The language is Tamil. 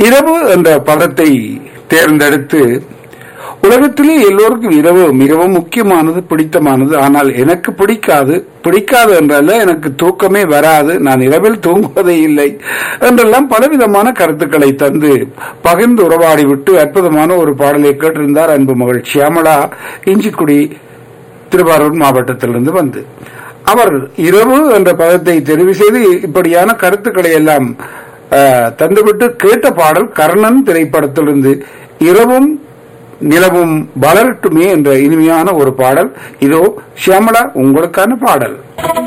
இரவு என்ற பதத்தை தேர்ந்தெடுத்து உலகத்திலே எல்லோருக்கும் இரவு மிகவும் முக்கியமானது பிடித்தமானது ஆனால் எனக்கு பிடிக்காது பிடிக்காது என்றல்ல எனக்கு தூக்கமே வராது நான் இரவில் தூங்குவதே இல்லை என்றெல்லாம் பலவிதமான கருத்துக்களை தந்து பகிர்ந்து உறவாடி விட்டு அற்புதமான ஒரு பாடலை கேட்டிருந்தார் அன்பு மகள் ஷியாமளா இஞ்சிக்குடி திருவாரூர் மாவட்டத்திலிருந்து வந்து அவர் இரவு என்ற பதத்தை தெரிவு செய்து இப்படியான கருத்துக்களை எல்லாம் அஹ், தந்துவிட்டு கேட்ட பாடல் கர்ணன் திரைப்படத்திலிருந்து இரவும் நிலவும் வளரட்டுமே என்ற இனிமையான ஒரு பாடல் இதோ ஷியாமளா உங்களுக்கான பாடல்